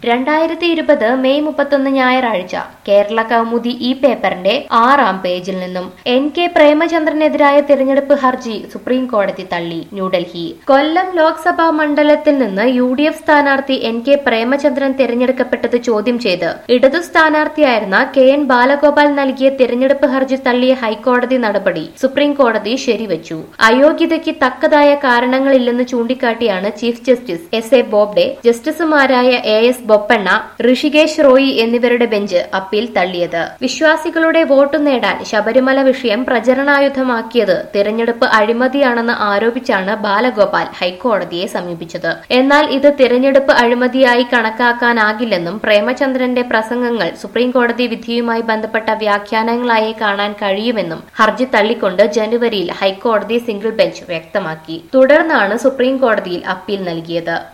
രണ്ടായിരത്തി ഇരുപത് മെയ് മുപ്പത്തൊന്ന് ഞായറാഴ്ച കേരള കൗമുദി ഈ പേപ്പറിന്റെ ആറാം പേജിൽ നിന്നും എൻ കെ പ്രേമചന്ദ്രനെതിരായ തിരഞ്ഞെടുപ്പ് ഹർജി സുപ്രീം കോടതി തള്ളി ന്യൂഡൽഹി കൊല്ലം ലോക്സഭാ മണ്ഡലത്തിൽ നിന്ന് യു ഡി എഫ് സ്ഥാനാർത്ഥി എൻ കെ പ്രേമചന്ദ്രൻ തിരഞ്ഞെടുക്കപ്പെട്ടത് ചോദ്യം ചെയ്ത് ഇടതു സ്ഥാനാർത്ഥിയായിരുന്ന കെ എൻ ബാലഗോപാൽ നൽകിയ തിരഞ്ഞെടുപ്പ് ഹർജി തള്ളിയ ഹൈക്കോടതി നടപടി സുപ്രീം കോടതി ശരിവച്ചു അയോഗ്യതയ്ക്ക് തക്കതായ കാരണങ്ങളില്ലെന്ന് ചൂണ്ടിക്കാട്ടിയാണ് chief justice S A Bobde ജസ്റ്റിസുമാരായ എ എസ് ബൊപ്പണ്ണ ഋഷികേശ് റോയി എന്നിവരുടെ ബെഞ്ച് അപ്പീൽ തള്ളിയത് വിശ്വാസികളുടെ വോട്ട് നേടാൻ ശബരിമല വിഷയം പ്രചരണായുധമാക്കിയത് തിരഞ്ഞെടുപ്പ് അഴിമതിയാണെന്ന് ആരോപിച്ചാണ് ബാലഗോപാൽ ഹൈക്കോടതിയെ സമീപിച്ചത് എന്നാൽ ഇത് തിരഞ്ഞെടുപ്പ് അഴിമതിയായി കണക്കാക്കാനാകില്ലെന്നും പ്രേമചന്ദ്രന്റെ പ്രസംഗങ്ങൾ സുപ്രീംകോടതി വിധിയുമായി ബന്ധപ്പെട്ട വ്യാഖ്യാനങ്ങളായി കാണാൻ കഴിയുമെന്നും ഹർജി തള്ളിക്കൊണ്ട് ജനുവരിയിൽ ഹൈക്കോടതി സിംഗിൾ ബെഞ്ച് വ്യക്തമാക്കി തുടർന്നാണ് സുപ്രീം കോടതിയിൽ അപ്പീൽ നൽകിയത്